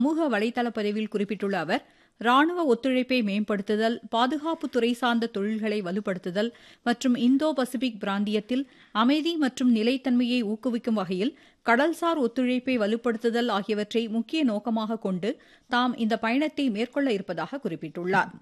சமூக வலைதள பதிவில் குறிப்பிட்டுள்ள அவர் ராணுவ ஒத்துழைப்பை மேம்படுத்துதல் பாதுகாப்புத்துறை சார்ந்த தொழில்களை வலுப்படுத்துதல் மற்றும் இந்தோ பசிபிக் பிராந்தியத்தில் அமைதி மற்றும் நிலைத்தன்மையை ஊக்குவிக்கும் வகையில் கடல்சார் ஒத்துழைப்பை வலுப்படுத்துதல் ஆகியவற்றை முக்கிய நோக்கமாக கொண்டு தாம் இந்த பயணத்தை மேற்கொள்ள இருப்பதாக குறிப்பிட்டுள்ளார்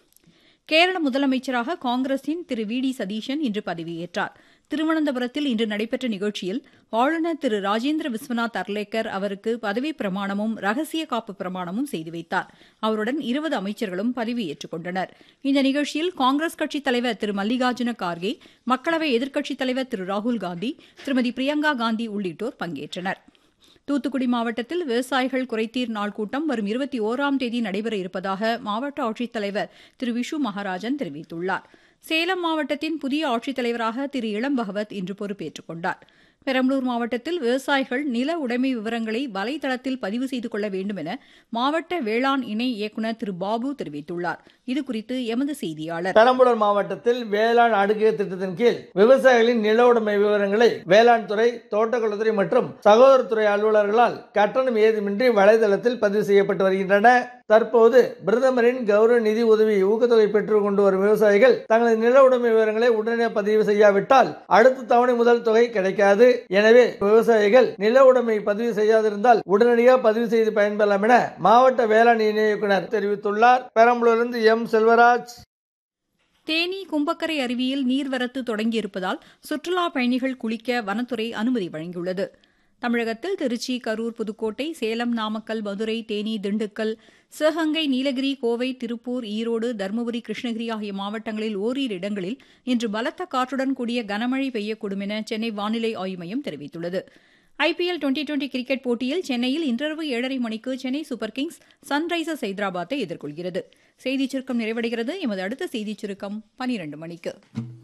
கேரள முதலமைச்சராக காங்கிரசின் திரு வி டி சதீஷன் இன்று பதவியேற்றார் திருவனந்தபுரத்தில் இன்று நடைபெற்ற நிகழ்ச்சியில் ஆளுநர் திரு ராஜேந்திர விஸ்வநாத் அர்லேக்கர் அவருக்கு பதவி பிரமாணமும் ரகசிய காப்பு பிரமாணமும் செய்து வைத்தார் அவருடன் இருபது அமைச்சர்களும் பதவியேற்றுக் கொண்டனர் இந்த நிகழ்ச்சியில் காங்கிரஸ் கட்சித் தலைவர் திரு மல்லிகார்ஜுன கார்கே மக்களவை எதிர்க்கட்சித் தலைவர் திரு ராகுல் காந்தி திருமதி பிரியங்கா காந்தி உள்ளிட்டோர் பங்கேற்றனர் தூத்துக்குடி மாவட்டத்தில் விவசாயிகள் குறைதீர் நாள் கூட்டம் வரும் இருபத்தி ஓராம் தேதி நடைபெற இருப்பதாக மாவட்ட ஆட்சித்தலைவர் திரு விஷு மகாராஜன் தெரிவித்துள்ளார் சேலம் மாவட்டத்தின் புதிய ஆட்சித்தலைவராக திரு இளம் பகவத் இன்று பொறுப்பேற்றுக் கொண்டார் பெரம்பலூர் மாவட்டத்தில் விவசாயிகள் நில உடைமை விவரங்களை வலைதளத்தில் பதிவு செய்து கொள்ள வேண்டும் என மாவட்ட வேளாண் இணை இயக்குநர் திரு பாபு தெரிவித்துள்ளார் இதுகுறித்து எமது செய்தியாளர் பெரம்பலூர் மாவட்டத்தில் வேளாண் அடுக்கு திட்டத்தின் கீழ் விவசாயிகளின் நில உடைமை விவரங்களை வேளாண் துறை தோட்டக்கலைத்துறை மற்றும் சகோதரத்துறை அலுவலர்களால் கட்டணம் ஏதுமின்றி வலைதளத்தில் பதிவு செய்யப்பட்டு வருகின்றன தற்போது பிரதமரின் கௌரவ நிதி உதவி ஊக்கத்தொகை பெற்றுக் கொண்டு வரும் விவசாயிகள் தங்களது நில உடைமை விவரங்களை உடனே பதிவு செய்யாவிட்டால் அடுத்த தவணை முதல் தொகை கிடைக்காது எனவே விவசாயிகள் நில உடைமை பதிவு செய்யாதிருந்தால் உடனடியாக பதிவு செய்து பயன்பெறலாம் என மாவட்ட வேளாண் இணை இயக்குனர் தெரிவித்துள்ளார் பெரம்பலூரிலிருந்து எம் செல்வராஜ் தேனி கும்பக்கரை அருவியில் நீர்வரத்து தொடங்கியிருப்பதால் சுற்றுலா பயணிகள் குளிக்க வனத்துறை அனுமதி வழங்கியுள்ளது தமிழகத்தில் திருச்சி கரூர் புதுக்கோட்டை சேலம் நாமக்கல் மதுரை தேனி திண்டுக்கல் சிவகங்கை நீலகிரி கோவை திருப்பூர் ஈரோடு தருமபுரி கிருஷ்ணகிரி ஆகிய மாவட்டங்களில் ஓரிரு இடங்களில் இன்று பலத்த காற்றுடன் கூடிய கனமழை பெய்யக்கூடும் என சென்னை வானிலை ஆய்வு மையம் தெரிவித்துள்ளது ஐபிஎல் டுவெண்டி டுவெண்டி கிரிக்கெட் போட்டியில் சென்னையில் இன்றிரவு ஏழரை மணிக்கு சென்னை சூப்பர் கிங்ஸ் சன்ரைசர்ஸ் ஹைதராபாத்தை எதிர்கொள்கிறது செய்திச் சுருக்கம் நிறைவடைகிறது எமது அடுத்த செய்திச் சுருக்கம் பனிரண்டு மணிக்கு